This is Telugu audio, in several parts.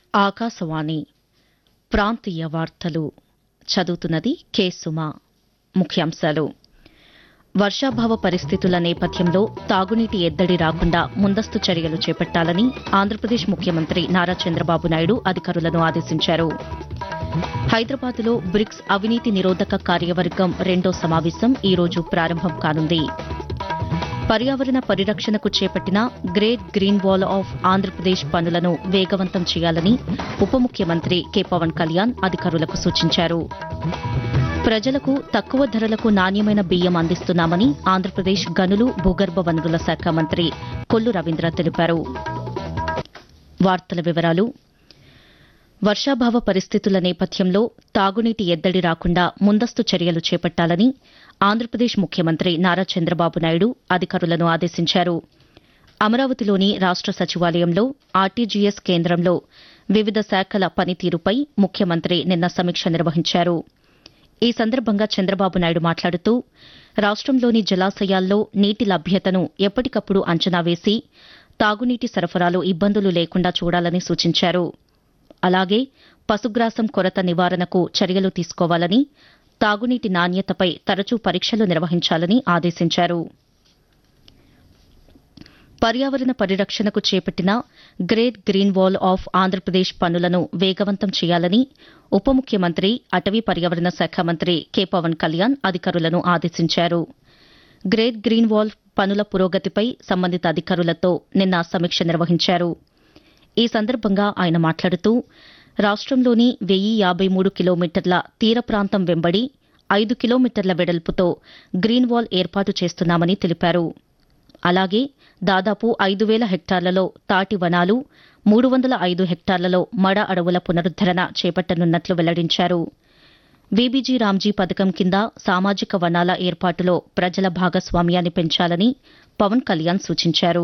ఆకాశవాణి ప్రాంతీయ వార్తలు చదువుతున్నది కె సుమ ముఖ్యాంశాలు వర్షాభావ పరిస్థితుల నేపథ్యంలో తాగునీటి ఎద్దడి రాకుండా ముందస్తు చర్యలు చేపట్టాలని ఆంధ్రప్రదేశ్ ముఖ్యమంత్రి నారా చంద్రబాబు నాయుడు అధికారులను ఆదేశించారు హైదరాబాద్లో బ్రిక్స్ అవినీతి నిరోధక కార్యవర్గం రెండో సమావేశం ఈ రోజు ప్రారంభం కానుంది పర్యావరణ పరిరక్షణకు చేపట్టిన great green wall of Andhra Pradesh పనులను వేగవంతం చేయాలని ఉప ముఖ్యమంత్రి కె పవన్ కళ్యాణ్ అధికారులకు సూచించారు ప్రజలకు తక్కువ ధరలకు నాణ్యమైన బియ్యం అందిస్తున్నామని ఆంధ్రప్రదేశ్ గనులు భూగర్భ వనరుల శాఖ మంత్రి కొల్లు రవీంద్ర తెలిపారు వార్తల వివరాలు వర్షాభావ పరిస్థితుల నేపథ్యంలో తాగునీటి ఎద్దడి రాకుండా ముందస్తు చర్యలు చేపట్టాలని ఆంధ్రప్రదేశ్ ముఖ్యమంత్రి నారా చంద్రబాబు నాయుడు అధికారులను ఆదేశించారు అమరావతిలోని రాష్ట సచివాలయంలో ఆర్టీజీఎస్ కేంద్రంలో వివిధ శాఖల పనితీరుపై ముఖ్యమంత్రి నిన్న సమీక్ష నిర్వహించారు ఈ సందర్భంగా చంద్రబాబు నాయుడు మాట్లాడుతూ రాష్టంలోని జలాశయాల్లో నీటి లభ్యతను ఎప్పటికప్పుడు అంచనా వేసి తాగునీటి సరఫరాలో ఇబ్బందులు లేకుండా చూడాలని సూచించారు అలాగే పశుగ్రాసం కొరత నివారణకు చర్యలు తీసుకోవాలని తాగునీటి నాణ్యతపై తరచూ పరీక్షలు నిర్వహించాలని ఆదేశించారు పర్యావరణ పరిరక్షణకు చేపట్టిన great green wall of Andhra Pradesh పనులను వేగవంతం చేయాలని ఉప ముఖ్యమంత్రి అటవీ పర్యావరణ శాఖ మంత్రి కె పవన్ కళ్యాణ్ అధికారులను ఆదేశించారు గ్రేట్ గ్రీన్ వాల్ పనుల పురోగతిపై సంబంధిత అధికారులతో నిన్న సమీక్ష నిర్వహించారు ఈ సందర్భంగా ఆయన మాట్లాడుతూ రాష్టంలోని వెయ్యి యాబై మూడు కిలోమీటర్ల తీర ప్రాంతం వెంబడి ఐదు కిలోమీటర్ల వెడల్పుతో గ్రీన్ వాల్ ఏర్పాటు చేస్తున్నామని తెలిపారు అలాగే దాదాపు ఐదు వేల హెక్టార్లలో తాటి వనాలు మూడు వందల ఐదు హెక్టార్లలో మడ అడవుల పునరుద్దరణ చేపట్టనున్నట్లు వెల్లడించారు వీబీజీ రామ్జీ పథకం కింద సామాజిక వనాల ఏర్పాటులో ప్రజల భాగస్వామ్యాన్ని పెంచాలని పవన్ కళ్యాణ్ సూచించారు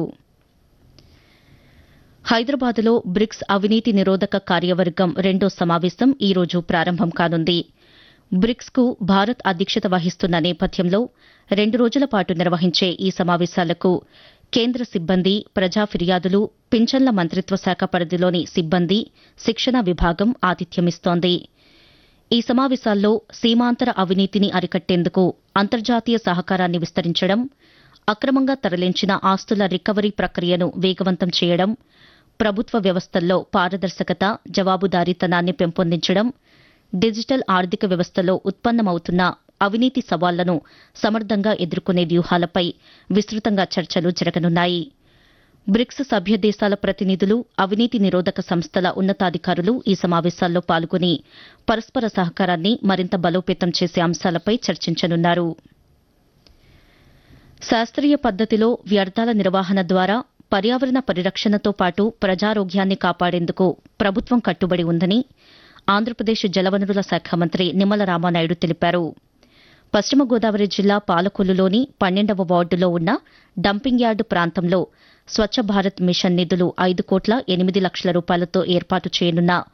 హైదరాబాద్లో బ్రిక్స్ అవినీతి నిరోధక కార్యవర్గం రెండో సమావేశం ఈ రోజు ప్రారంభం కానుంది బ్రిక్స్ కు భారత్ అధ్యక్షత వహిస్తున్న నేపథ్యంలో రెండు రోజుల పాటు నిర్వహించే ఈ సమావేశాలకు కేంద్ర సిబ్బంది ప్రజా ఫిర్యాదులు పింఛన్ల మంత్రిత్వ శాఖ పరిధిలోని సిబ్బంది శిక్షణ విభాగం ఆతిథ్యమిస్తోంది ఈ సమావేశాల్లో సీమాంతర అవినీతిని అరికట్టేందుకు అంతర్జాతీయ సహకారాన్ని విస్తరించడం అక్రమంగా తరలించిన ఆస్తుల రికవరీ ప్రక్రియను వేగవంతం చేయడం ప్రభుత్వ వ్యవస్థల్లో పారదర్శకత జవాబుదారీతనాన్ని పెంపొందించడం డిజిటల్ ఆర్థిక వ్యవస్థలో ఉత్పన్నమవుతున్న అవినీతి సవాళ్లను సమర్థంగా ఎదుర్కొనే వ్యూహాలపై విస్తృతంగా చర్చలు జరగనున్నాయి బ్రిక్స్ సభ్య దేశాల ప్రతినిధులు అవినీతి నిరోధక సంస్థల ఉన్నతాధికారులు ఈ సమావేశాల్లో పాల్గొని పరస్పర సహకారాన్ని మరింత బలోపేతం చేసే అంశాలపై చర్చించనున్నారు శాస్త్రీయ పద్దతిలో వ్యర్థాల నిర్వహణ ద్వారా పర్యావరణ పరిరక్షణతో పాటు ప్రజారోగ్యాన్ని కాపాడేందుకు ప్రభుత్వం కట్టుబడి ఉందని ఆంధ్రప్రదేశ్ జలవనరుల శాఖ మంత్రి నిమ్మల రామానాయుడు తెలిపారు పశ్చిమ గోదావరి జిల్లా పాలకొల్లులోని పన్నెండవ వార్డులో ఉన్న డంపింగ్ యార్డు ప్రాంతంలో స్వచ్ఛ భారత్ మిషన్ నిధులు ఐదు కోట్ల ఎనిమిది లక్షల రూపాయలతో ఏర్పాటు చేయనున్న